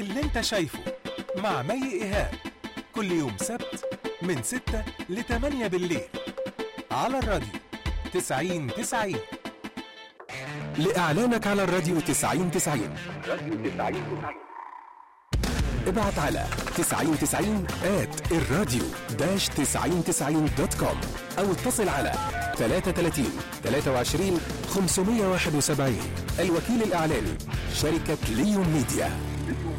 اللي انت شايفه مع مي إيهاب كل يوم سبت من 6 ل 8 بالليل على الراديو 90 90 لإعلانك على الراديو 90 90 ابعت على 9090 at الراديو داش 9090 دوت كوم أو اتصل على 33 23 571 الوكيل الإعلاني شركة ليون ميديا